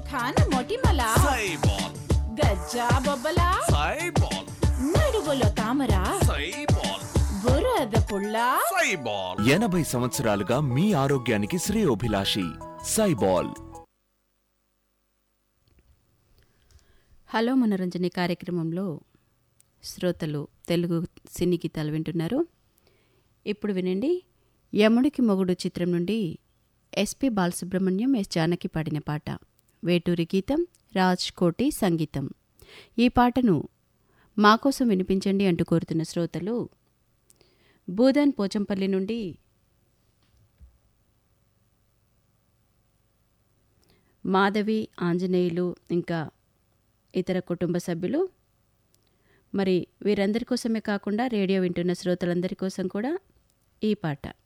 ముఖాన మొటిమల సైబాల్ గజ్జా బొబ్బల సైబాల్ నడుగులో తామర సైబాల్ బురద పుల్ల సైబాల్ ఎనభై సంవత్సరాలుగా మీ ఆరోగ్యానికి శ్రేయోభిలాషి సైబాల్ హలో మనరంజని కార్యక్రమంలో శ్రోతలు తెలుగు సినీ గీతాలు వింటున్నారు ఇప్పుడు వినండి యముడికి మొగుడు చిత్రం నుండి ఎస్పి బాలసుబ్రహ్మణ్యం ఎస్ జానకి పాడిన పాట వేటూరి గీతం రాజ్ కోటి సంగీతం ఈ పాటను మా కోసం వినిపించండి అంటూ కోరుతున్న శ్రోతలు భూదాన్ పోచంపల్లి నుండి మాధవి ఆంజనేయులు ఇంకా ఇతర కుటుంబ సభ్యులు మరి వీరందరి కోసమే కాకుండా రేడియో వింటున్న శ్రోతలందరి కోసం కూడా ఈ పాట